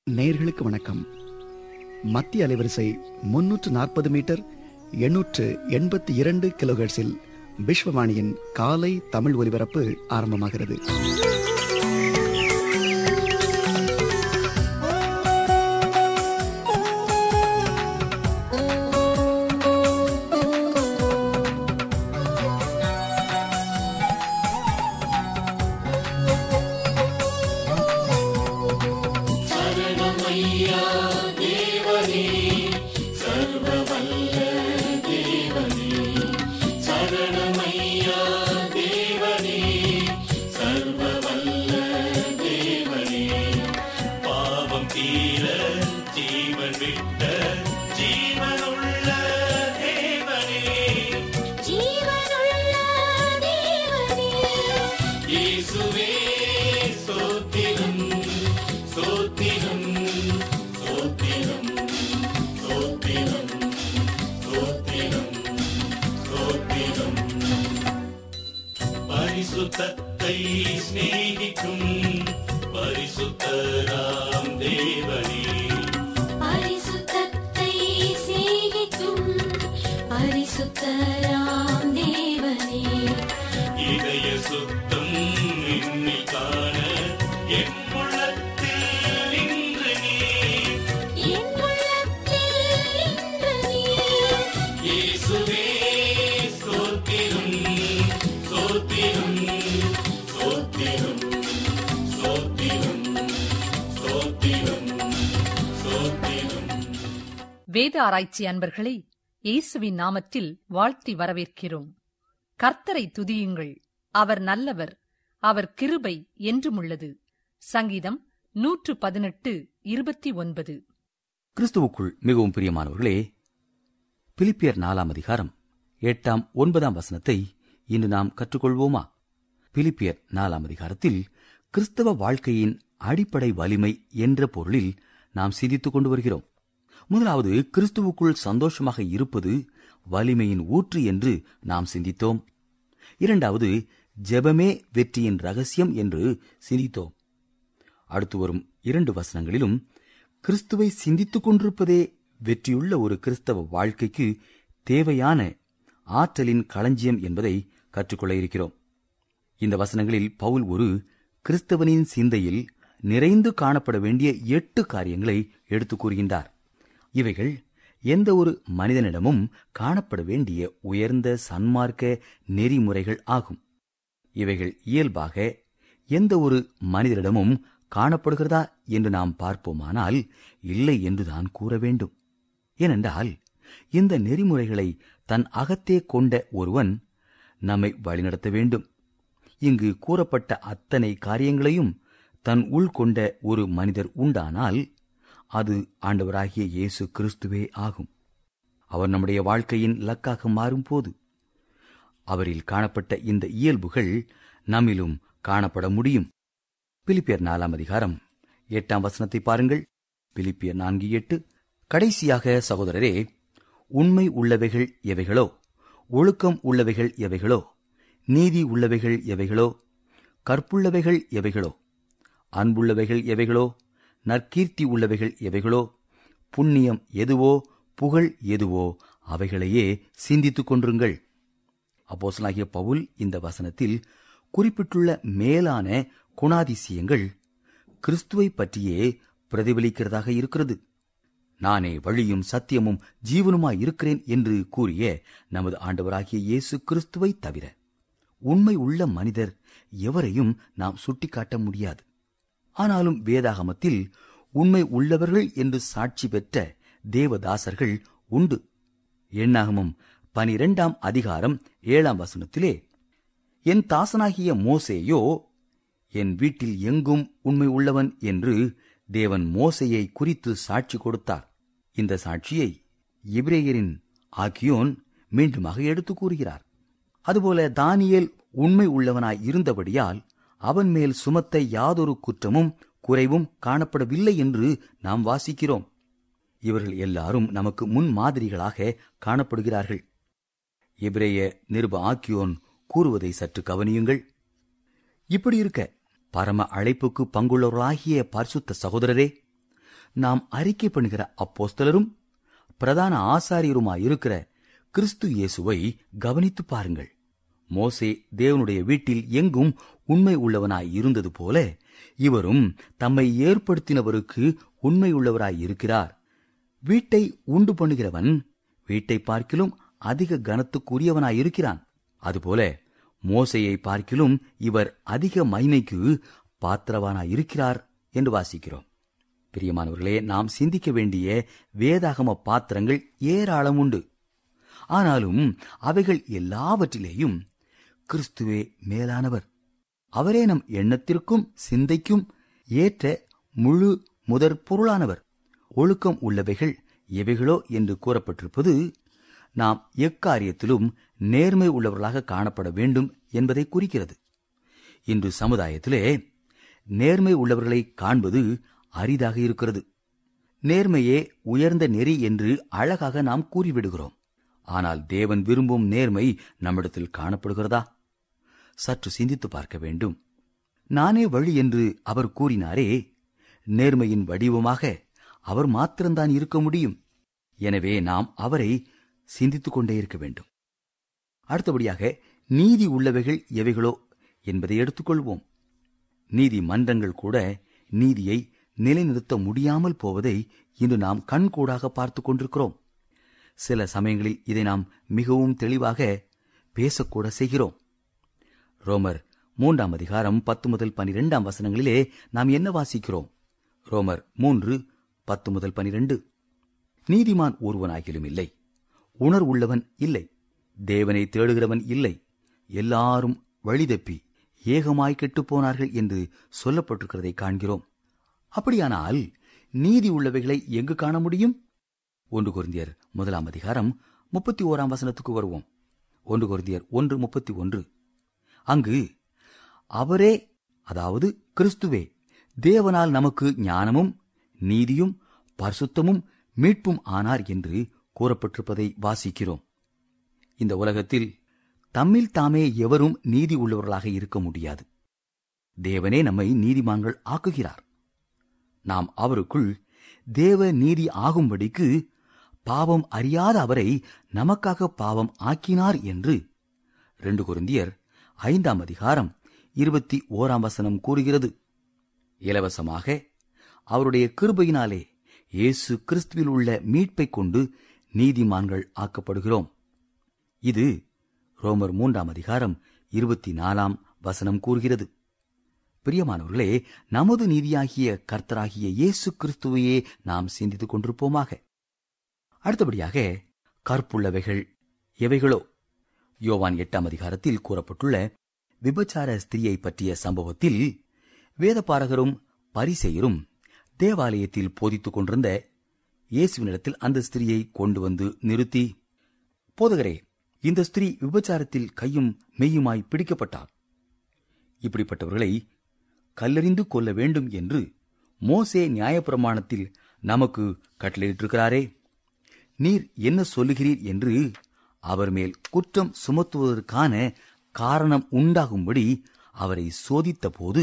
நேயர்களுக்கு வணக்கம் மத்திய அலைவரிசை முன்னூற்று நாற்பது மீட்டர் எண்ணூற்று எண்பத்தி இரண்டு கிலோஹெர்ட்ஸில் விஸ்வவாணியின் காலை தமிழ் ஒலிபரப்பு ஆரம்பமாகிறது பாவம் தீர ஜீவன் விட்ட ஜீவனுள்ள தேவனே ஜீவனுள்ள தேவனே இயேசுவே சோத்திரம் சோத்திரம் சோத்திரம் சோத்திரம் சோத்திரம் சோத்திரம் பரிசுத்தத்தை சிநேகிக்கும் பரிசுத்தராம் தேவனே பரிசுத்தத்தை சிநேகிக்கும் பரிசுத்தராம் தேவனே இதய சுத்தம் என்னில் காண என் உள்ளத்தில் இன்று நீ என் உள்ளத்தில் இன்று நீர் இயேசுவே சோத்திரம் சோத்திரம் சோத்திரம் சோத்திரம் சோத்திரம் சோத்திரம் வேத ஆராய்ச்சி அன்பர்களை இயேசுவின் நாமத்தில் வாழ்த்தி வரவேற்கிறோம் கர்த்தரை துதியுங்கள் அவர் நல்லவர் அவர் கிருபை என்றும் உள்ளது சங்கீதம் நூற்று பதினெட்டு இருபத்தி ஒன்பது கிறிஸ்துவுக்குள் மிகவும் பிரியமானவர்களே பிலிப்பியர் நாலாம் அதிகாரம் எட்டாம் ஒன்பதாம் வசனத்தை இன்று நாம் கற்றுக்கொள்வோமா பிலிப்பியர் நாலாம் அதிகாரத்தில் கிறிஸ்தவ வாழ்க்கையின் அடிப்படை வலிமை என்ற பொருளில் நாம் சிந்தித்துக் கொண்டு வருகிறோம் முதலாவது கிறிஸ்துவுக்குள் சந்தோஷமாக இருப்பது வலிமையின் ஊற்று என்று நாம் சிந்தித்தோம் இரண்டாவது ஜெபமே வெற்றியின் ரகசியம் என்று சிந்தித்தோம் அடுத்து வரும் இரண்டு வசனங்களிலும் கிறிஸ்துவை சிந்தித்துக் கொண்டிருப்பதே வெற்றியுள்ள ஒரு கிறிஸ்தவ வாழ்க்கைக்கு தேவையான ஆற்றலின் களஞ்சியம் என்பதை கற்றுக்கொள்ள இருக்கிறோம் இந்த வசனங்களில் பவுல் ஒரு கிறிஸ்தவனின் சிந்தையில் நிறைந்து காணப்பட வேண்டிய எட்டு காரியங்களை எடுத்துக் கூறுகின்றார் இவைகள் எந்த ஒரு மனிதனிடமும் காணப்பட வேண்டிய உயர்ந்த சன்மார்க்க நெறிமுறைகள் ஆகும் இவைகள் இயல்பாக எந்த ஒரு மனிதரிடமும் காணப்படுகிறதா என்று நாம் பார்ப்போமானால் இல்லை என்றுதான் கூற வேண்டும் ஏனென்றால் இந்த நெறிமுறைகளை தன் அகத்தே கொண்ட ஒருவன் நம்மை வழிநடத்த வேண்டும் இங்கு கூறப்பட்ட அத்தனை காரியங்களையும் தன் உள் கொண்ட ஒரு மனிதர் உண்டானால் அது ஆண்டவராகிய இயேசு கிறிஸ்துவே ஆகும் அவர் நம்முடைய வாழ்க்கையின் லக்காக மாறும்போது அவரில் காணப்பட்ட இந்த இயல்புகள் நம்மிலும் காணப்பட முடியும் பிலிப்பியர் நாலாம் அதிகாரம் எட்டாம் வசனத்தை பாருங்கள் பிலிப்பியர் நான்கு எட்டு கடைசியாக சகோதரரே உண்மை உள்ளவைகள் எவைகளோ ஒழுக்கம் உள்ளவைகள் எவைகளோ நீதி உள்ளவைகள் எவைகளோ கற்புள்ளவைகள் எவைகளோ அன்புள்ளவைகள் எவைகளோ நற்கீர்த்தி உள்ளவைகள் எவைகளோ புண்ணியம் எதுவோ புகழ் எதுவோ அவைகளையே சிந்தித்துக் கொண்டிருங்கள் அப்போஸ்தலனாகிய பவுல் இந்த வசனத்தில் குறிப்பிட்டுள்ள மேலான குணாதிசயங்கள் கிறிஸ்துவை பற்றியே பிரதிபலிக்கிறதாக இருக்கிறது நானே வழியும் சத்தியமும் ஜீவனுமாய் இருக்கிறேன் என்று கூறிய நமது ஆண்டவராகிய இயேசு கிறிஸ்துவை தவிர உண்மை உள்ள மனிதர் எவரையும் நாம் சுட்டிக்காட்ட முடியாது ஆனாலும் வேதாகமத்தில் உண்மை உள்ளவர்கள் என்று சாட்சி பெற்ற தேவதாசர்கள் உண்டு எண்ணாகமம் பனிரெண்டாம் அதிகாரம் ஏழாம் வசனத்திலே என் தாசனாகிய மோசேயோ என் வீட்டில் எங்கும் உண்மை உள்ளவன் என்று தேவன் மோசையை குறித்து சாட்சி கொடுத்தார் இந்த சாட்சியை இப்ரேயரின் ஆக்கியோன் மீண்டுமாக எடுத்து கூறுகிறார் அதுபோல தானியேல் உண்மை உள்ளவனாய் இருந்தபடியால் அவன் மேல் சுமத்த யாதொரு குற்றமும் குறைவும் காணப்படவில்லை என்று நாம் வாசிக்கிறோம் இவர்கள் எல்லாரும் நமக்கு முன் மாதிரிகளாக காணப்படுகிறார்கள் எபிரேய நிருப ஆக்கியோன் கூறுவதை சற்று கவனியுங்கள் இப்படி இருக்க பரம அழைப்புக்கு பங்குள்ளவர்களாகிய பரிசுத்த சகோதரரே நாம் அறிக்கை பண்ணுகிற அப்போஸ்தலரும் பிரதான ஆசாரியருமாயிருக்கிற கிறிஸ்து இயேசுவை கவனித்து பாருங்கள் மோசே தேவனுடைய வீட்டில் எங்கும் உண்மை உள்ளவனாய் இருந்தது போல இவரும் தம்மை ஏற்படுத்தினவருக்கு உண்மை உள்ளவராய் இருக்கிறார் வீட்டை உண்டு பண்ணுகிறவன் வீட்டை பார்க்கிலும் அதிக கனத்துக்குரியவனாய் இருக்கிறான் அதுபோல மோசையை பார்க்கிலும் இவர் அதிக மைமைக்கு பாத்திரவானாய் இருக்கிறார் என்று வாசிக்கிறோம் பிரியமானவர்களே நாம் சிந்திக்க வேண்டிய வேதாகம பாத்திரங்கள் ஏராளம் உண்டு ஆனாலும் அவைகள் எல்லாவற்றிலேயும் கிறிஸ்துவே மேலானவர் அவரே நம் எண்ணத்திற்கும் சிந்தைக்கும் ஏற்ற முழு முதற் பொருளானவர் ஒழுக்கம் உள்ளவைகள் எவைகளோ என்று கூறப்பட்டிருப்பது நாம் எக்காரியத்திலும் நேர்மை உள்ளவர்களாக காணப்பட வேண்டும் என்பதை குறிக்கிறது இன்று சமுதாயத்திலே நேர்மை உள்ளவர்களை காண்பது அரிதாக இருக்கிறது நேர்மையே உயர்ந்த நெறி என்று அழகாக நாம் கூறிவிடுகிறோம் ஆனால் தேவன் விரும்பும் நேர்மை நம்மிடத்தில் காணப்படுகிறதா சற்று சிந்தித்து பார்க்க வேண்டும் நானே வழி என்று அவர் கூறினாரே நேர்மையின் வடிவமாக அவர் மாத்திரம்தான் இருக்க முடியும் எனவே நாம் அவரை சிந்தித்துக் கொண்டே இருக்க வேண்டும் அடுத்தபடியாக நீதி உள்ளவைகள் எவைகளோ என்பதை எடுத்துக்கொள்வோம் நீதிமன்றங்கள் கூட நீதியை நிலைநிறுத்த முடியாமல் போவதை இன்று நாம் கண்கூடாக பார்த்துக் கொண்டிருக்கிறோம் சில சமயங்களில் இதை நாம் மிகவும் தெளிவாக பேசக்கூட செய்கிறோம் ரோமர் மூன்றாம் அதிகாரம் பத்து முதல் பனிரெண்டாம் வசனங்களிலே நாம் என்ன வாசிக்கிறோம் ரோமர் மூன்று பத்து முதல் பனிரெண்டு நீதிமான் ஒருவனாகிலும் இல்லை உணர்வுள்ளவன் இல்லை தேவனை தேடுகிறவன் இல்லை எல்லாரும் வழிதப்பி ஏகமாய் கெட்டுப் போனார்கள் என்று சொல்லப்பட்டிருக்கிறதை காண்கிறோம் அப்படியானால் நீதி உள்ளவைகளை எங்கு காண முடியும் ஒன்று குருந்தியர் முதலாம் அதிகாரம் முப்பத்தி ஓராம் வசனத்துக்கு வருவோம் ஒன்று குருந்தியர் ஒன்று முப்பத்தி ஒன்று அங்கு அவரே அதாவது கிறிஸ்துவே தேவனால் நமக்கு ஞானமும் நீதியும் பரிசுத்தமும் மீட்பும் ஆனார் என்று கூறப்பட்டிருப்பதை வாசிக்கிறோம் இந்த உலகத்தில் தம்மில் தாமே எவரும் நீதி உள்ளவர்களாக இருக்க முடியாது தேவனே நம்மை நீதிமான்கள் ஆக்குகிறார் நாம் அவருக்குள் தேவ நீதி ஆகும்படிக்கு பாவம் அறியாத அவரை நமக்காக பாவம் ஆக்கினார் என்று ரெண்டு குருந்தியர் ஐந்தாம் அதிகாரம் இருபத்தி ஓராம் வசனம் கூறுகிறது இலவசமாக அவருடைய கிருபையினாலே இயேசு கிறிஸ்துவில் உள்ள மீட்பைக் கொண்டு நீதிமான்கள் ஆக்கப்படுகிறோம் இது ரோமர் மூன்றாம் அதிகாரம் இருபத்தி நாலாம் வசனம் கூறுகிறது பிரியமானவர்களே நமது நீதியாகிய கர்த்தராகிய இயேசு கிறிஸ்துவையே நாம் சிந்தித்துக் கொண்டிருப்போமாக அடுத்தபடியாக கற்புள்ளவைகள் எவைகளோ யோவான் எட்டாம் அதிகாரத்தில் கூறப்பட்டுள்ள விபச்சார ஸ்திரியை பற்றிய சம்பவத்தில் வேதபாரகரும் பரிசெயரும் தேவாலயத்தில் போதித்துக் கொண்டிருந்த இயேசுவினிடத்தில் அந்த ஸ்திரியை கொண்டு வந்து நிறுத்தி போதகரே இந்த ஸ்திரீ விபச்சாரத்தில் கையும் மெய்யுமாய் பிடிக்கப்பட்டார் இப்படிப்பட்டவர்களை கல்லறிந்து கொள்ள வேண்டும் என்று மோசே நியாயப்பிரமாணத்தில் நமக்கு கட்டளையிட்டிருக்கிறாரே நீர் என்ன சொல்லுகிறீர் என்று அவர் மேல் குற்றம் சுமத்துவதற்கான காரணம் உண்டாகும்படி அவரை சோதித்த போது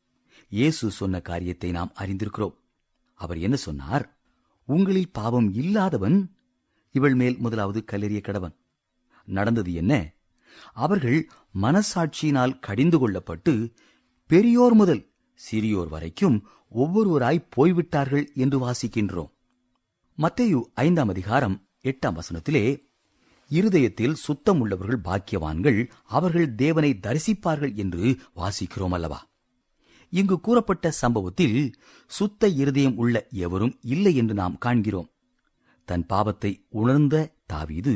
இயேசு சொன்ன காரியத்தை நாம் அறிந்திருக்கிறோம் அவர் என்ன சொன்னார் உங்களில் பாவம் இல்லாதவன் இவள் மேல் முதலாவது கல்லெறிய கடவன் நடந்தது என்ன அவர்கள் மனசாட்சியினால் கடிந்து கொள்ளப்பட்டு பெரியோர் முதல் சிறியோர் வரைக்கும் ஒவ்வொருவராய் போய்விட்டார்கள் என்று வாசிக்கின்றோம் மத்தேயு ஐந்தாம் அதிகாரம் எட்டாம் வசனத்திலே இருதயத்தில் சுத்தம் உள்ளவர்கள் பாக்கியவான்கள் அவர்கள் தேவனை தரிசிப்பார்கள் என்று வாசிக்கிறோம் அல்லவா இங்கு கூறப்பட்ட சம்பவத்தில் சுத்த இருதயம் உள்ள எவரும் இல்லை என்று நாம் காண்கிறோம் தன் பாவத்தை உணர்ந்த தாவீது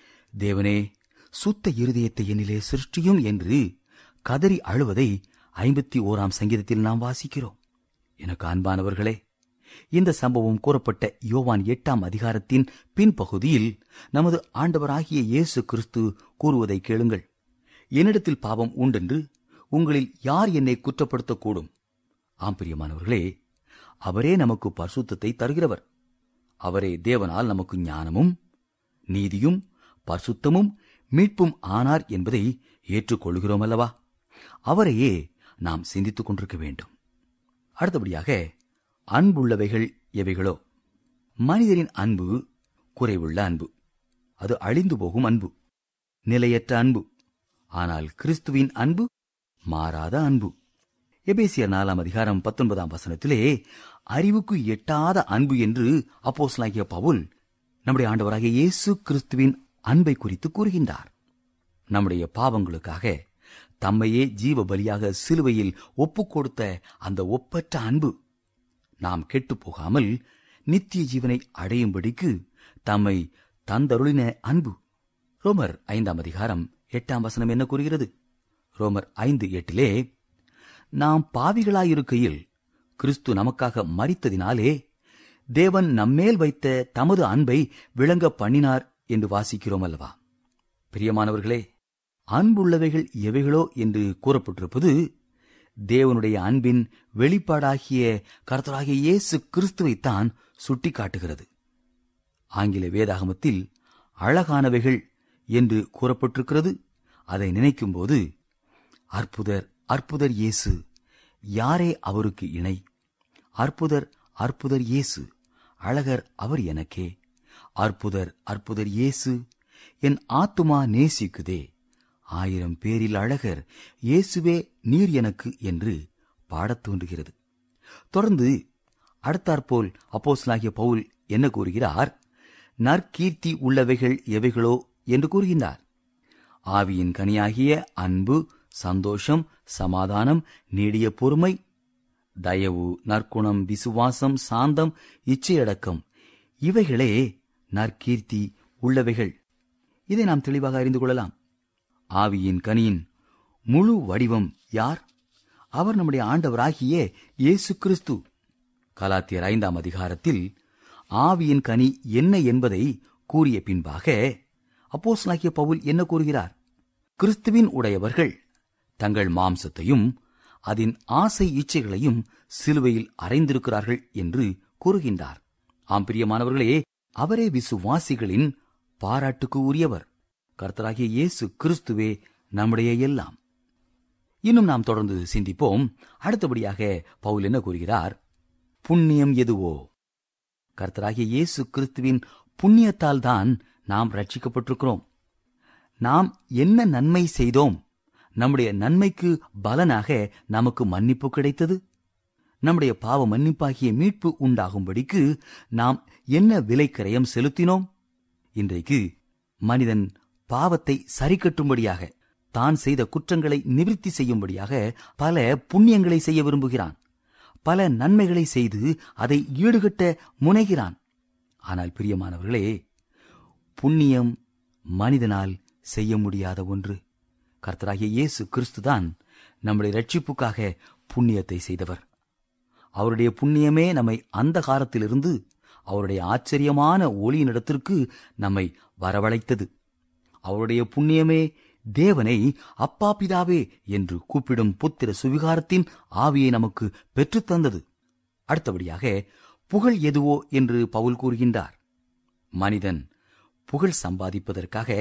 தேவனே சுத்த இருதயத்தை என்னிலே சிருஷ்டியும் என்று கதறி அழுவதை ஐம்பத்தி ஓராம் சங்கீதத்தில் நாம் வாசிக்கிறோம் எனக்கு அன்பானவர்களே இந்த சம்பவம் கூறப்பட்ட யோவான் எட்டாம் அதிகாரத்தின் பின்பகுதியில் நமது ஆண்டவராகிய இயேசு கிறிஸ்து கூறுவதை கேளுங்கள் என்னிடத்தில் பாவம் உண்டென்று உங்களில் யார் என்னை குற்றப்படுத்தக்கூடும் ஆம் பிரியமானவர்களே அவரே நமக்கு பரிசுத்தத்தை தருகிறவர் அவரே தேவனால் நமக்கு ஞானமும் நீதியும் பரிசுத்தமும் மீட்பும் ஆனார் என்பதை ஏற்றுக்கொள்கிறோம் அல்லவா அவரையே நாம் சிந்தித்துக் கொண்டிருக்க வேண்டும் அடுத்தபடியாக அன்புள்ளவைகள் எவைகளோ மனிதரின் அன்பு குறைவுள்ள அன்பு அது அழிந்து போகும் அன்பு நிலையற்ற அன்பு ஆனால் கிறிஸ்துவின் அன்பு மாறாத அன்பு எபேசியர் நாலாம் அதிகாரம் பத்தொன்பதாம் வசனத்திலே அறிவுக்கு எட்டாத அன்பு என்று அப்போஸ்தலனாகிய பவுல் நம்முடைய ஆண்டவராகிய இயேசு கிறிஸ்துவின் அன்பை குறித்து கூறுகின்றார் நம்முடைய பாவங்களுக்காக தம்மையே ஜீவ பலியாக சிலுவையில் ஒப்புக் கொடுத்த அந்த ஒப்பற்ற அன்பு நாம் கெட்டுப் போகாமல் நித்திய ஜீவனை அடையும்படிக்கு தம்மை தந்தருளின அன்பு ரோமர் ஐந்தாம் அதிகாரம் எட்டாம் வசனம் என்ன கூறுகிறது ரோமர் ஐந்து எட்டிலே நாம் பாவிகளாயிருக்கையில் கிறிஸ்து நமக்காக மரித்ததினாலே தேவன் நம்மேல் வைத்த தமது அன்பை விளங்க பண்ணினார் என்று வாசிக்கிறோம் அல்லவா பிரியமானவர்களே அன்புள்ளவைகள் எவைகளோ என்று கூறப்பட்டிருப்பது தேவனுடைய அன்பின் வெளிப்பாடாகிய கர்த்தராகிய இயேசு கிறிஸ்துவைத்தான் சுட்டிக்காட்டுகிறது ஆங்கில வேதாகமத்தில் அழகானவைகள் என்று கூறப்பட்டிருக்கிறது அதை நினைக்கும்போது அற்புதர் அற்புதர் இயேசு யாரே அவருக்கு இணை அற்புதர் அற்புதர் இயேசு அழகர் அவர் எனக்கே அற்புதர் அற்புதர் இயேசு என் ஆத்துமா நேசிக்குதே ஆயிரம் பேரில் அழகர் இயேசுவே நீர் எனக்கு என்று பாடத் தோன்றுகிறது தொடர்ந்து அடுத்தாற்போல் அப்போஸ்தலனாகிய பவுல் என்ன கூறுகிறார் நற்கீர்த்தி உள்ளவைகள் எவைகளோ என்று கூறுகின்றார் ஆவியின் கனியாகிய அன்பு சந்தோஷம் சமாதானம் நீடிய பொறுமை தயவு நற்குணம் விசுவாசம் சாந்தம் இச்சையடக்கம் இவைகளே நற்கீர்த்தி உள்ளவைகள் இதை நாம் தெளிவாக அறிந்து கொள்ளலாம் ஆவியின் கனியின் முழு வடிவம் யார் அவர் நம்முடைய ஆண்டவராகிய இயேசு கிறிஸ்து கலாத்தியர் ஐந்தாம் அதிகாரத்தில் ஆவியின் கனி என்ன என்பதை கூறிய பின்பாக அப்போஸ்தலனாகிய பவுல் என்ன கூறுகிறார் கிறிஸ்துவின் உடையவர்கள் தங்கள் மாம்சத்தையும் அதன் ஆசை இச்சைகளையும் சிலுவையில் அறைந்திருக்கிறார்கள் என்று கூறுகின்றார் ஆம் பிரியமானவர்களே அவரே விசுவாசிகளின் பாராட்டுக்கு உரியவர் கர்த்தராகிய இயேசு கிறிஸ்துவே நம்முடைய எல்லாம் இன்னும் நாம் தொடர்ந்து சிந்திப்போம் அடுத்தபடியாக பவுல் என்ன கூறுகிறார் புண்ணியம் எதுவோ கர்த்தராகிய இயேசு கிறிஸ்துவின் புண்ணியத்தால் தான் நாம் ரட்சிக்கப்பட்டிருக்கிறோம் நாம் என்ன நன்மை செய்தோம் நம்முடைய நன்மைக்கு பலனாக நமக்கு மன்னிப்பு கிடைத்தது நம்முடைய பாவ மன்னிப்பாகிய மீட்பு உண்டாகும்படிக்கு நாம் என்ன விலைக்கரையம் செலுத்தினோம் இன்றைக்கு மனிதன் பாவத்தை சரிக்கட்டும்படியாக தான் செய்த குற்றங்களை நிவிர்த்தி செய்யும்படியாக பல புண்ணியங்களை செய்ய விரும்புகிறான் பல நன்மைகளை செய்து அதை ஈடுகட்ட முனைகிறான் ஆனால் பிரியமானவர்களே புண்ணியம் மனிதனால் செய்ய முடியாத ஒன்று கர்த்தராகிய இயேசு கிறிஸ்துதான் நம்முடைய ரட்சிப்புக்காக புண்ணியத்தை செய்தவர் அவருடைய புண்ணியமே நம்மை அந்த காலத்திலிருந்து அவருடைய ஆச்சரியமான ஒளியினிடத்திற்கு நம்மை வரவழைத்தது அவருடைய புண்ணியமே தேவனை அப்பா பிதாவே என்று கூப்பிடும் புத்திர சுவிகாரத்தின் ஆவியை நமக்கு பெற்றுத் தந்தது அடுத்தபடியாக புகழ் எதுவோ என்று பவுல் கூறுகின்றார் மனிதன் புகழ் சம்பாதிப்பதற்காக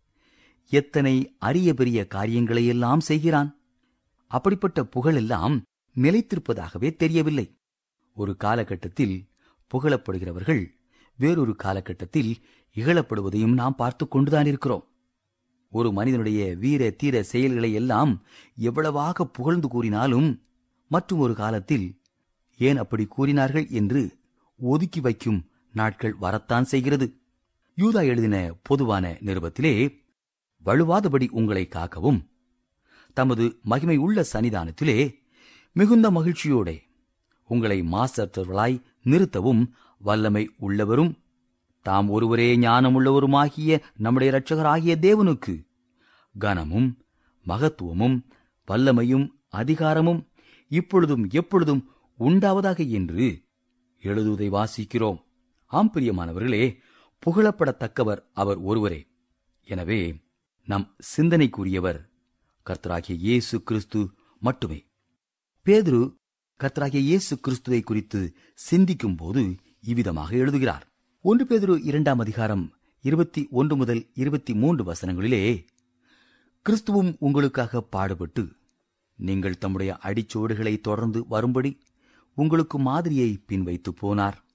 எத்தனை அரிய பெரிய காரியங்களையெல்லாம் செய்கிறான் அப்படிப்பட்ட புகழெல்லாம் நிலைத்திருப்பதாகவே தெரியவில்லை ஒரு காலகட்டத்தில் புகழப்படுகிறவர்கள் வேறொரு காலகட்டத்தில் இகழப்படுவதையும் நாம் பார்த்துக் கொண்டுதான் இருக்கிறோம் ஒரு மனிதனுடைய வீர தீர செயல்களை எல்லாம் எவ்வளவாக புகழ்ந்து கூறினாலும் மற்றும் ஒரு காலத்தில் ஏன் அப்படி கூறினார்கள் என்று ஒதுக்கி வைக்கும் நாட்கள் வரத்தான் செய்கிறது யூதா எழுதின பொதுவான நிருபத்திலே வலுவாதபடி உங்களை காக்கவும் தமது மகிமை உள்ள சன்னிதானத்திலே மிகுந்த மகிழ்ச்சியோடே உங்களை மாசற்றவர்களாய் நிறுத்தவும் வல்லமை உள்ளவரும் தாம் ஒருவரே ஞானமுள்ளவருமாகிய நம்முடைய இரட்சகராகிய தேவனுக்கு கனமும் மகத்துவமும் வல்லமையும் அதிகாரமும் இப்பொழுதும் எப்பொழுதும் உண்டாவதாக என்று எழுதுவதை வாசிக்கிறோம் ஆம் பிரியமானவர்களே புகழப்படத்தக்கவர் அவர் ஒருவரே எனவே நம் சிந்தனைக்குரியவர் கர்த்தராகிய இயேசு கிறிஸ்து மட்டுமே பேதுரு கர்த்தராகிய இயேசு கிறிஸ்துவை குறித்து சிந்திக்கும் போது இவ்விதமாக எழுதுகிறார் ஒன்று பேதுரு இரண்டாம் அதிகாரம் இருபத்தி ஒன்று முதல் இருபத்தி மூன்று வசனங்களிலே கிறிஸ்துவும் உங்களுக்காக பாடுபட்டு நீங்கள் தம்முடைய அடிச்சோடுகளை தொடர்ந்து வரும்படி உங்களுக்கு மாதிரியை பின்வைத்து போனார்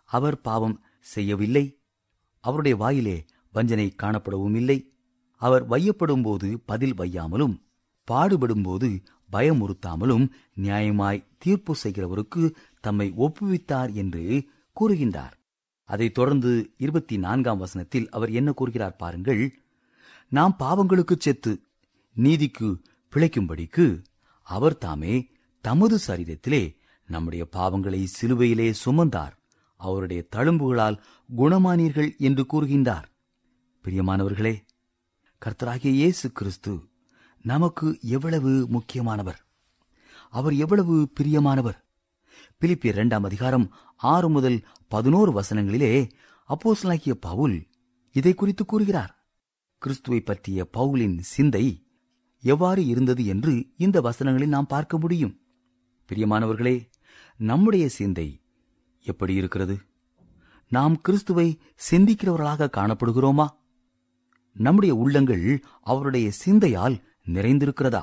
அவர் பாவம் செய்யவில்லை அவருடைய வாயிலே வஞ்சனை காணப்படவும் இல்லை அவர் வையப்படும்போது பதில் வையாமலும் பாடுபடும்போது பயமுறுத்தாமலும் நியாயமாய் தீர்ப்பு செய்கிறவருக்கு தம்மை ஒப்புவித்தார் என்று கூறுகின்றார் அதைத் தொடர்ந்து இருபத்தி நான்காம் வசனத்தில் அவர் என்ன கூறுகிறார் பாருங்கள் நாம் பாவங்களுக்குச் செத்து நீதிக்கு பிழைக்கும்படிக்கு அவர் தாமே தமது சரீரத்திலே நம்முடைய பாவங்களை சிலுவையிலே சுமந்தார் அவருடைய தழும்புகளால் குணமானீர்கள் என்று கூறுகின்றார் பிரியமானவர்களே கர்த்தராகிய இயேசு கிறிஸ்து நமக்கு எவ்வளவு முக்கியமானவர் அவர் எவ்வளவு பிரியமானவர் பிலிப்பியர் இரண்டாம் அதிகாரம் ஆறு முதல் பதினோரு வசனங்களிலே அப்போஸ்தலனாகிய பவுல் இதை குறித்து கூறுகிறார் கிறிஸ்துவை பற்றிய பவுலின் சிந்தை எவ்வாறு இருந்தது என்று இந்த வசனங்களில் நாம் பார்க்க முடியும் பிரியமானவர்களே நம்முடைய சிந்தை எப்படி இருக்கிறது நாம் கிறிஸ்துவை சிந்திக்கிறவர்களாக காணப்படுகிறோமா நம்முடைய உள்ளங்கள் அவருடைய சிந்தையால் நிறைந்திருக்கிறதா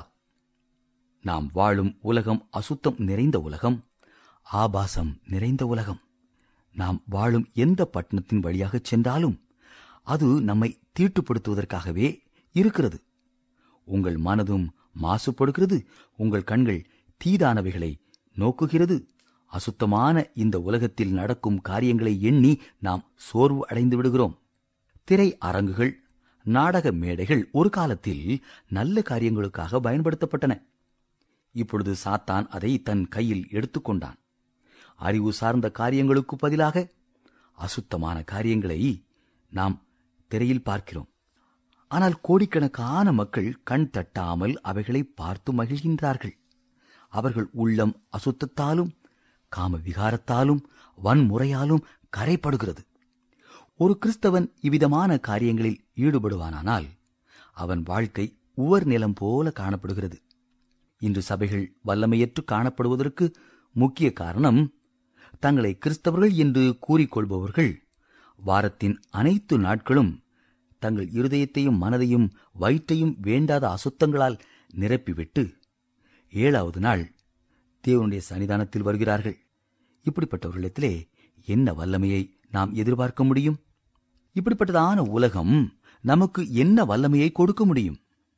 நாம் வாழும் உலகம் அசுத்தம் நிறைந்த உலகம் ஆபாசம் நிறைந்த உலகம் நாம் வாழும் எந்த பட்டணத்தின் வழியாகச் சென்றாலும் அது நம்மை தீட்டுப்படுத்துவதற்காகவே இருக்கிறது உங்கள் மனதும் மாசுபடுகிறது உங்கள் கண்கள் தீதானவைகளை நோக்குகிறது அசுத்தமான இந்த உலகத்தில் நடக்கும் காரியங்களை எண்ணி நாம் சோர்வு அடைந்து விடுகிறோம் திரை அரங்குகள் நாடக மேடைகள் ஒரு காலத்தில் நல்ல காரியங்களுக்காக பயன்படுத்தப்பட்டன இப்பொழுது சாத்தான் அதை தன் கையில் எடுத்துக்கொண்டான் அறிவு சார்ந்த காரியங்களுக்கு பதிலாக அசுத்தமான காரியங்களை நாம் திரையில் பார்க்கிறோம் ஆனால் கோடிக்கணக்கான மக்கள் கண் தட்டாமல் அவைகளை பார்த்து மகிழ்கின்றார்கள் அவர்கள் உள்ளம் அசுத்தத்தாலும் காம விகாரத்தாலும் வன்முறையாலும் கரைப்படுகிறது ஒரு கிறிஸ்தவன் இவ்விதமான காரியங்களில் ஈடுபடுவானானால் அவன் வாழ்க்கை உவர் நிலம் போல காணப்படுகிறது இன்று சபைகள் வல்லமையற்று காணப்படுவதற்கு முக்கிய காரணம் தங்களை கிறிஸ்தவர்கள் என்று கூறிக்கொள்பவர்கள் வாரத்தின் அனைத்து நாட்களும் தங்கள் இருதயத்தையும் மனதையும் வயிற்றையும் வேண்டாத அசுத்தங்களால் நிரப்பிவிட்டு ஏழாவது நாள் தேவனுடைய சன்னிதானத்தில் வருகிறார்கள் இப்படிப்பட்டவர்களிடத்திலே என்ன வல்லமையை நாம் எதிர்பார்க்க முடியும் இப்படிப்பட்டதான உலகம் நமக்கு என்ன வல்லமையை கொடுக்க முடியும்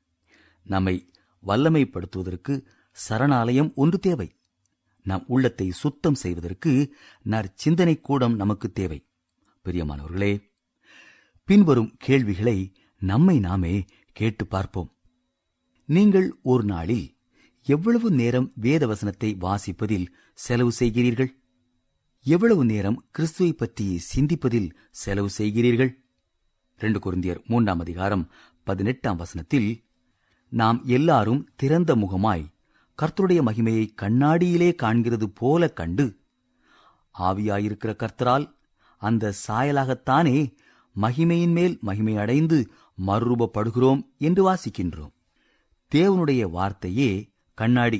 நம்மை வல்லமைப்படுத்துவதற்கு சரணாலயம் ஒன்று தேவை நம் உள்ளத்தை சுத்தம் செய்வதற்கு நற்சிந்தனை கூடம் நமக்கு தேவை பிரியமானவர்களே பின்வரும் கேள்விகளை நம்மை நாமே கேட்டு பார்ப்போம் நீங்கள் ஒரு நாளில் எவ்வளவு நேரம் வேதவசனத்தை வாசிப்பதில் செலவு செய்கிறீர்கள் எவ்வளவு நேரம் கிறிஸ்துவை பற்றி சிந்திப்பதில் செலவு செய்கிறீர்கள் ரெண்டு குருந்தியர் மூன்றாம் அதிகாரம் பதினெட்டாம் வசனத்தில் நாம் எல்லாரும் திறந்த முகமாய் கர்த்தருடைய மகிமையை கண்ணாடியிலே காண்கிறது போல கண்டு ஆவியாயிருக்கிற கர்த்தரால் அந்த சாயலாகத்தானே மகிமையின் மேல் மகிமை அடைந்து மறுரூபப்படுகிறோம் என்று வாசிக்கின்றோம் தேவனுடைய வார்த்தையே கண்ணாடி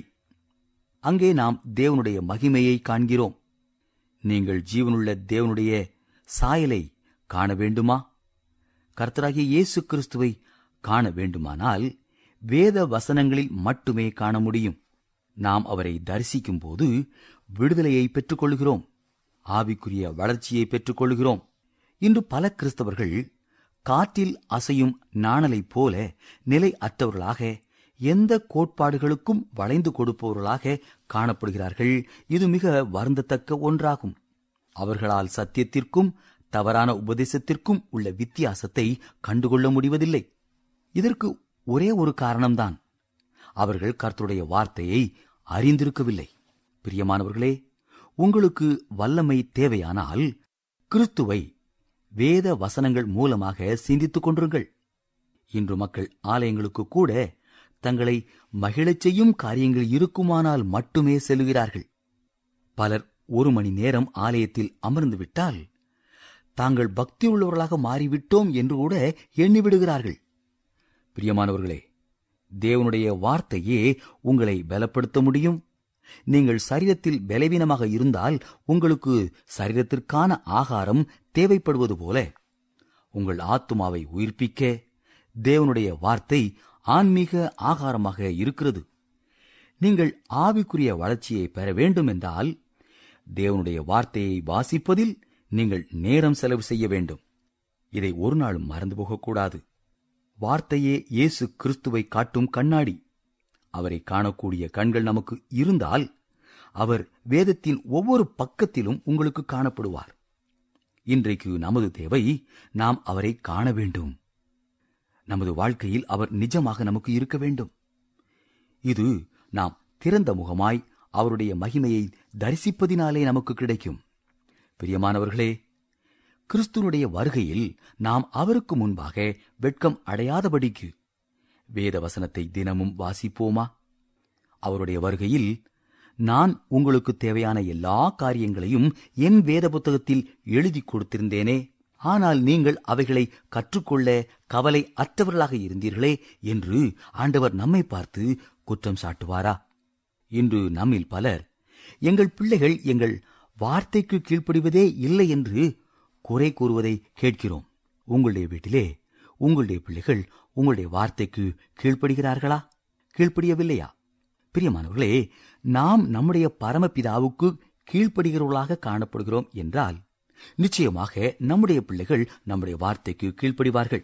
அங்கே நாம் தேவனுடைய மகிமையை காண்கிறோம் நீங்கள் ஜீவனுள்ள தேவனுடைய சாயலை காண வேண்டுமா கர்த்தராகிய இயேசு கிறிஸ்துவை காண வேண்டுமானால் வேத வசனங்களில் மட்டுமே காண முடியும் நாம் அவரை தரிசிக்கும் போது விடுதலையை பெற்றுக்கொள்கிறோம் ஆவிக்குரிய வளர்ச்சியை பெற்றுக்கொள்கிறோம் இன்று பல கிறிஸ்தவர்கள் காற்றில் அசையும் நாணலைப் போல நிலை அற்றவர்களாக எந்த கோட்பாடுகளுக்கும் வளைந்து கொடுப்பவர்களாக காணப்படுகிறார்கள் இது மிக வருந்தத்தக்க ஒன்றாகும் அவர்களால் சத்தியத்திற்கும் தவறான உபதேசத்திற்கும் உள்ள வித்தியாசத்தை கண்டுகொள்ள முடிவதில்லை இதற்கு ஒரே ஒரு காரணம்தான் அவர்கள் கர்த்தருடைய வார்த்தையை அறிந்திருக்கவில்லை பிரியமானவர்களே உங்களுக்கு வல்லமை தேவையானால் கிறிஸ்துவை வேத வசனங்கள் மூலமாக சிந்தித்துக் கொண்டிருங்கள் இன்று மக்கள் ஆலயங்களுக்கு கூட தங்களை மகிழச் செய்யும் காரியங்கள் இருக்குமானால் மட்டுமே செல்கிறார்கள் பலர் ஒரு மணி நேரம் ஆலயத்தில் அமர்ந்து விட்டால் தாங்கள் பக்தி உள்ளவர்களாக மாறிவிட்டோம் என்று கூட எண்ணிவிடுகிறார்கள் பிரியமானவர்களே தேவனுடைய வார்த்தையே உங்களை பலப்படுத்த முடியும் நீங்கள் சரீரத்தில் பலவீனமாக இருந்தால் உங்களுக்கு சரீரத்திற்கான ஆகாரம் தேவைப்படுவது போல உங்கள் ஆத்துமாவை உயிர்ப்பிக்க தேவனுடைய வார்த்தை ஆன்மீக ஆகாரமாக இருக்கிறது நீங்கள் ஆவிக்குரிய வளர்ச்சியை பெற வேண்டும் என்றால் தேவனுடைய வார்த்தையை வாசிப்பதில் நீங்கள் நேரம் செலவு செய்ய வேண்டும் இதை ஒரு நாளும் மறந்து போகக்கூடாது வார்த்தையே இயேசு கிறிஸ்துவை காட்டும் கண்ணாடி அவரை காணக்கூடிய கண்கள் நமக்கு இருந்தால் அவர் வேதத்தின் ஒவ்வொரு பக்கத்திலும் உங்களுக்கு காணப்படுவார் இன்றைக்கு நமது தேவை நாம் அவரை காண வேண்டும் நமது வாழ்க்கையில் அவர் நிஜமாக நமக்கு இருக்க வேண்டும் இது நாம் திறந்த முகமாய் அவருடைய மகிமையை தரிசிப்பதினாலே நமக்கு கிடைக்கும் பிரியமானவர்களே கிறிஸ்துனுடைய வருகையில் நாம் அவருக்கு முன்பாக வெட்கம் அடையாதபடிக்கு வேத வசனத்தை தினமும் வாசிப்போமா அவருடைய வருகையில் நான் உங்களுக்கு தேவையான எல்லா காரியங்களையும் என் வேத புத்தகத்தில் எழுதி கொடுத்திருந்தேனே ஆனால் நீங்கள் அவைகளை கற்றுக்கொள்ள கவலை அற்றவர்களாக இருந்தீர்களே என்று ஆண்டவர் நம்மை பார்த்து குற்றம் சாட்டுவாரா இன்று நம்மில் பலர் எங்கள் பிள்ளைகள் எங்கள் வார்த்தைக்கு கீழ்ப்படிவதே இல்லை என்று குறை கூறுவதை கேட்கிறோம் உங்களுடைய வீட்டிலே உங்களுடைய பிள்ளைகள் உங்களுடைய வார்த்தைக்கு கீழ்ப்படுகிறார்களா கீழ்ப்படியவில்லையா பிரியமானவர்களே நாம் நம்முடைய பரமபிதாவுக்கு கீழ்ப்படுகிறவர்களாக காணப்படுகிறோம் என்றால் நிச்சயமாக நம்முடைய பிள்ளைகள் நம்முடைய வார்த்தைக்கு கீழ்ப்படிவார்கள்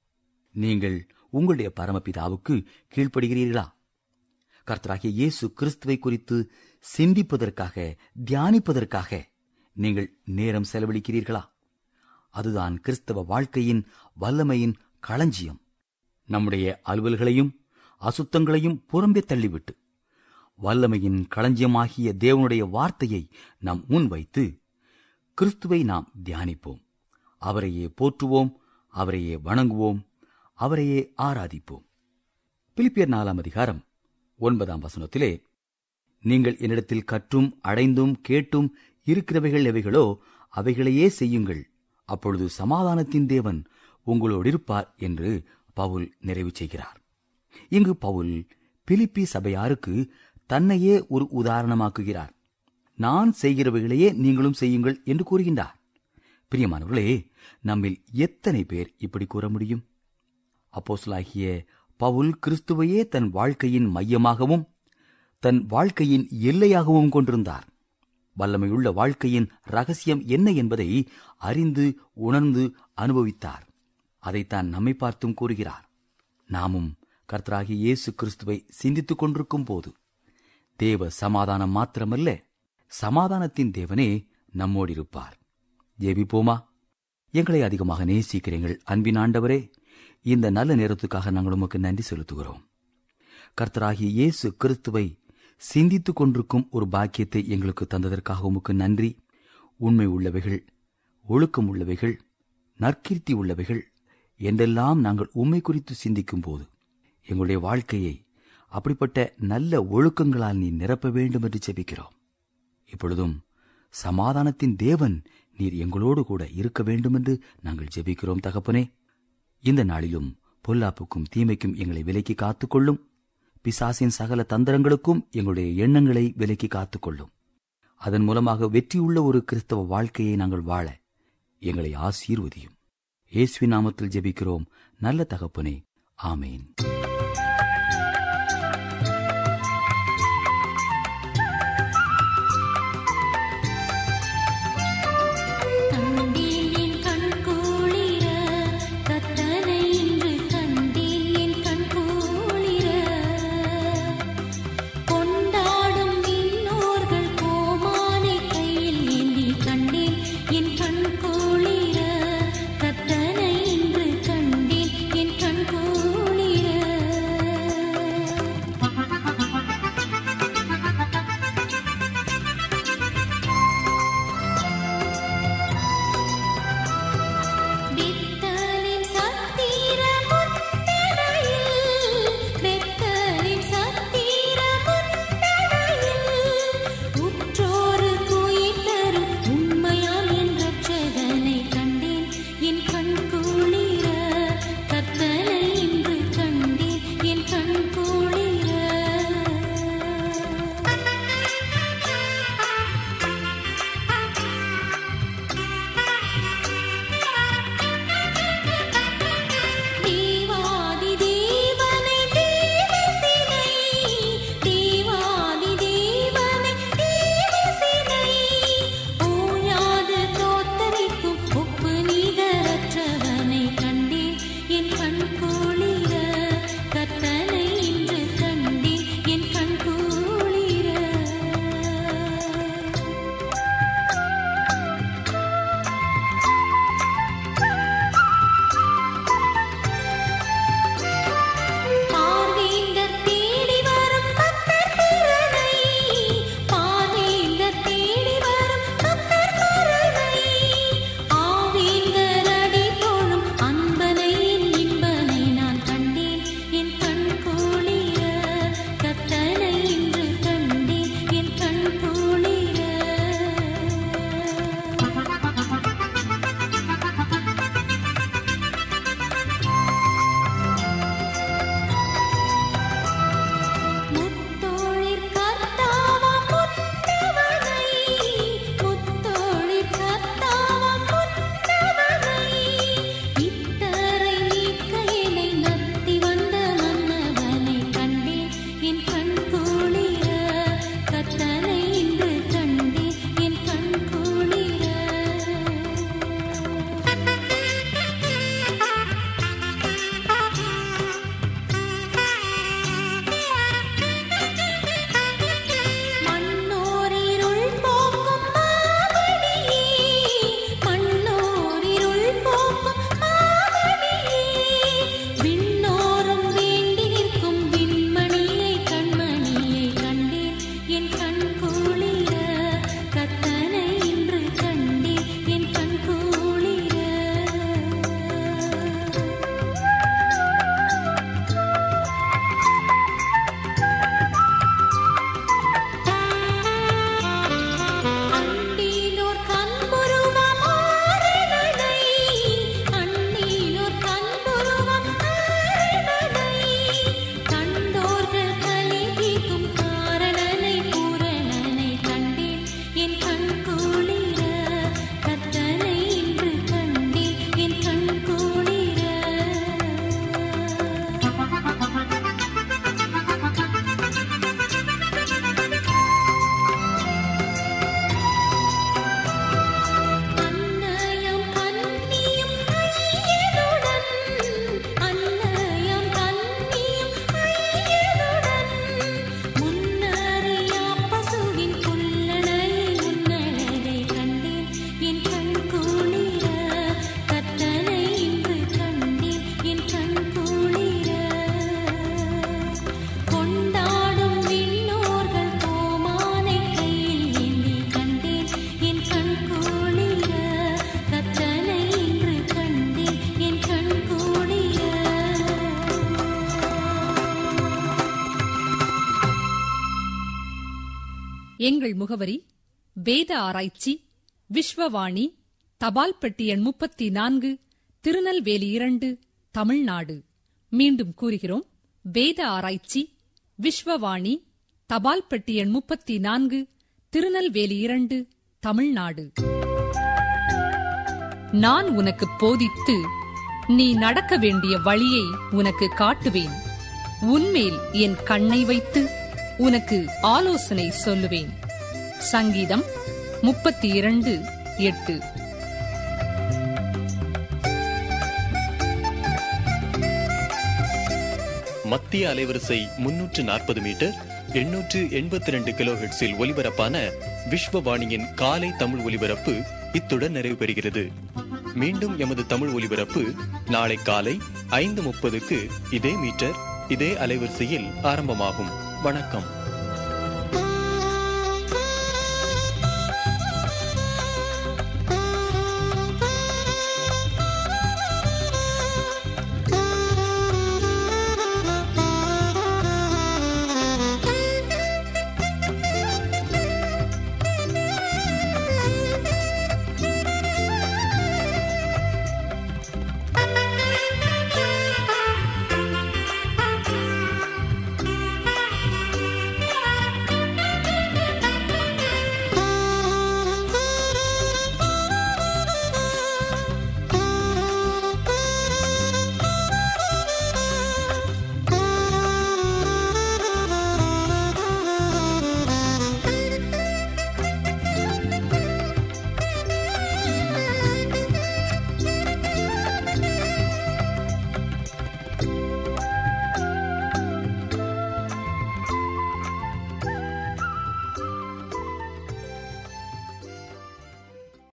நீங்கள் உங்களுடைய பரமபிதாவுக்கு கீழ்ப்படுகிறீர்களா கர்த்தராகிய இயேசு கிறிஸ்துவை குறித்து சிந்திப்பதற்காக தியானிப்பதற்காக நீங்கள் நேரம் செலவழிக்கிறீர்களா அதுதான் கிறிஸ்தவ வாழ்க்கையின் வல்லமையின் களஞ்சியம் நம்முடைய அலுவல்களையும் அசுத்தங்களையும் புறம்பே தள்ளிவிட்டு வல்லமையின் களஞ்சியமாகிய தேவனுடைய வார்த்தையை நம் முன் வைத்து கிறிஸ்துவை நாம் தியானிப்போம் அவரையே போற்றுவோம் அவரையே வணங்குவோம் அவரையே ஆராதிப்போம் பிலிப்பியர் நாலாம் அதிகாரம் ஒன்பதாம் வசனத்திலே நீங்கள் என்னிடத்தில் கற்றும் அடைந்தும் கேட்டும் இருக்கிறவைகள் எவைகளோ அவைகளையே செய்யுங்கள் அப்பொழுது சமாதானத்தின் தேவன் உங்களோடு இருப்பார் என்று பவுல் நிறைவு செய்கிறார் இங்கு பவுல் பிலிப்பி சபையாருக்கு தன்னையே ஒரு உதாரணமாக்குகிறார் நான் செய்கிறவைகளையே நீங்களும் செய்யுங்கள் என்று கூறுகின்றார் பிரியமானவர்களே நம்மில் எத்தனை பேர் இப்படி கூற முடியும் அப்போஸ்தலனாகிய பவுல் கிறிஸ்துவையே தன் வாழ்க்கையின் மையமாகவும் தன் வாழ்க்கையின் எல்லையாகவும் கொண்டிருந்தார் வல்லமையுள்ள வாழ்க்கையின் ரகசியம் என்ன என்பதை அறிந்து உணர்ந்து அனுபவித்தார் அதைத்தான் நம்மை பார்த்தும் கூறுகிறார் நாமும் கர்த்தராகிய இயேசு கிறிஸ்துவை சிந்தித்துக் கொண்டிருக்கும் போது தேவ சமாதானம் மாத்திரமல்ல சமாதானத்தின் தேவனே நம்மோடு இருப்பார் ஜெபிப்போமா எங்களை அதிகமாக நேசிக்கிறீங்கள் அன்பின் ஆண்டவரே இந்த நல்ல நேரத்துக்காக நாங்கள் உமக்கு நன்றி செலுத்துகிறோம் கர்த்தராகிய இயேசு கிறிஸ்துவை சிந்தித்துக் கொண்டிருக்கும் ஒரு பாக்கியத்தை எங்களுக்கு தந்ததற்காக உமக்கு நன்றி உண்மை உள்ளவைகள் ஒழுக்கம் உள்ளவைகள் நற்கீர்த்தி உள்ளவைகள் என்றெல்லாம் நாங்கள் உண்மை குறித்து சிந்திக்கும் போது எங்களுடைய வாழ்க்கையை அப்படிப்பட்ட நல்ல ஒழுக்கங்களால் நீ நிரப்ப வேண்டும் என்று ஜெபிக்கிறோம் இப்பொழுதும் சமாதானத்தின் தேவன் நீர் எங்களோடு கூட இருக்க வேண்டும் என்று நாங்கள் ஜெபிக்கிறோம் தகப்பனே இந்த நாளிலும் பொல்லாப்புக்கும் தீமைக்கும் எங்களை விலக்கி காத்துக்கொள்ளும் பிசாசின் சகல தந்திரங்களுக்கும் எங்களுடைய எண்ணங்களை விலக்கி காத்துக்கொள்ளும் அதன் மூலமாக வெற்றியுள்ள ஒரு கிறிஸ்தவ வாழ்க்கையை நாங்கள் வாழ எங்களை ஆசீர்வதியும் இயேசுவின் நாமத்தில் ஜெபிக்கிறோம் நல்ல தகப்பனே ஆமேன் கண்டேன் என் கண் குளிர கத்தனை இன்று கண்டேன் என் கண் குளிர கொண்டாடும் விண்ணோர்கள் கோமானை கையில் ஏந்தி கண்டேன் என் கண் குளிர கத்தனை இன்று கண்டேன் என் கண் குளிர எங்கள் முகவரி வேத ஆராய்ச்சி விஸ்வவாணி தபால் பெட்டி எண் முப்பத்தி நான்கு திருநெல்வேலி இரண்டு தமிழ்நாடு மீண்டும் கூறுகிறோம் வேத ஆராய்ச்சி விஸ்வவாணி தபால் பெட்டி எண் முப்பத்தி நான்கு திருநெல்வேலி இரண்டு தமிழ்நாடு நான் உனக்கு போதித்து நீ நடக்க வேண்டிய வழியை உனக்கு காட்டுவேன் உன்மேல் என் கண்ணை வைத்து உனக்கு ஆலோசனை சொல்லுவேன் சங்கீதம் முப்பத்தி இரண்டு எட்டு மத்திய அலைவரிசை முன்னூற்று நாற்பது மீட்டர் எண்ணூற்று எண்பத்தி ரெண்டு கிலோ ஹெட்ஸில் ஒலிபரப்பான விஸ்வவாணியின் காலை தமிழ் ஒலிபரப்பு இத்துடன் நிறைவு பெறுகிறது மீண்டும் எமது தமிழ் ஒலிபரப்பு நாளை காலை ஐந்து முப்பதுக்கு இதே மீட்டர் இதே அலைவரிசையில் ஆரம்பமாகும் வணக்கம்